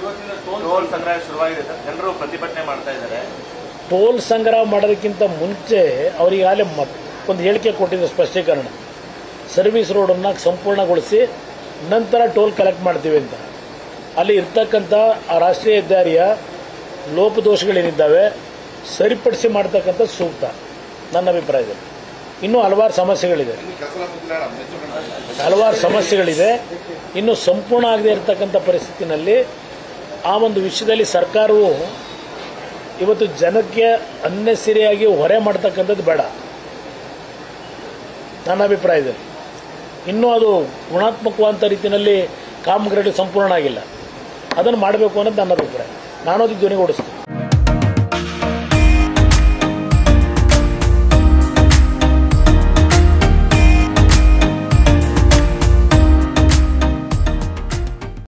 ಇವತ್ತಿನ toll toll ಸಂಗ್ರಹ ಶುರುವಾಗಿದೆ ಸರ್ ಜನರು ಪ್ರತಿಭಟನೆ ಮಾಡ್ತಾ ಇದ್ದಾರೆ ಟೋಲ್ ಸಂಗ್ರಹ ಮಾಡೋದಕ್ಕಿಂತ ಮುಂಚೆ ಅವರಿಗಾಗಲೇ ಮತ್ ಒಂದು ಹೇಳಿಕೆ ಕೊಟ್ಟಿದ್ದು ಸ್ಪಷ್ಟೀಕರಣ ಸರ್ವಿಸ್ ರೋಡನ್ನು ಸಂಪೂರ್ಣಗೊಳಿಸಿ ನಂತರ ಟೋಲ್ ಕಲೆಕ್ಟ್ ಮಾಡ್ತೀವಿ ಅಂತ ಅಲ್ಲಿ ಇರ್ತಕ್ಕಂಥ ಆ ರಾಷ್ಟ್ರೀಯ ಹೆದ್ದಾರಿಯ ಲೋಪದೋಷಗಳೇನಿದ್ದಾವೆ ಸರಿಪಡಿಸಿ ಮಾಡ್ತಕ್ಕಂಥ ಸೂಕ್ತ ನನ್ನ ಅಭಿಪ್ರಾಯದಲ್ಲಿ ಇನ್ನೂ ಹಲವಾರು ಸಮಸ್ಯೆಗಳಿದೆ ಹಲವಾರು ಸಮಸ್ಯೆಗಳಿದೆ ಇನ್ನು ಸಂಪೂರ್ಣ ಆಗದೆ ಇರತಕ್ಕಂಥ ಪರಿಸ್ಥಿತಿನಲ್ಲಿ ಆ ಒಂದು ವಿಷಯದಲ್ಲಿ ಸರ್ಕಾರವು ಇವತ್ತು ಜನಕ್ಕೆ ಅನ್ನೆಸರಿಯಾಗಿ ಹೊರೆ ಮಾಡ್ತಕ್ಕಂಥದ್ದು ಬೇಡ ನನ್ನ ಅಭಿಪ್ರಾಯದಲ್ಲಿ ಇನ್ನೂ ಅದು ಗುಣಾತ್ಮಕವಾದಂಥ ರೀತಿಯಲ್ಲಿ ಕಾಮಗಾರಿ ಸಂಪೂರ್ಣ ಆಗಿಲ್ಲ ಅದನ್ನು ಮಾಡಬೇಕು ಅನ್ನೋದು ನನ್ನ ಅಭಿಪ್ರಾಯ ನಾನು ಅದಕ್ಕೆ ಧ್ವನಿಗೂಡಿಸ್ತೇನೆ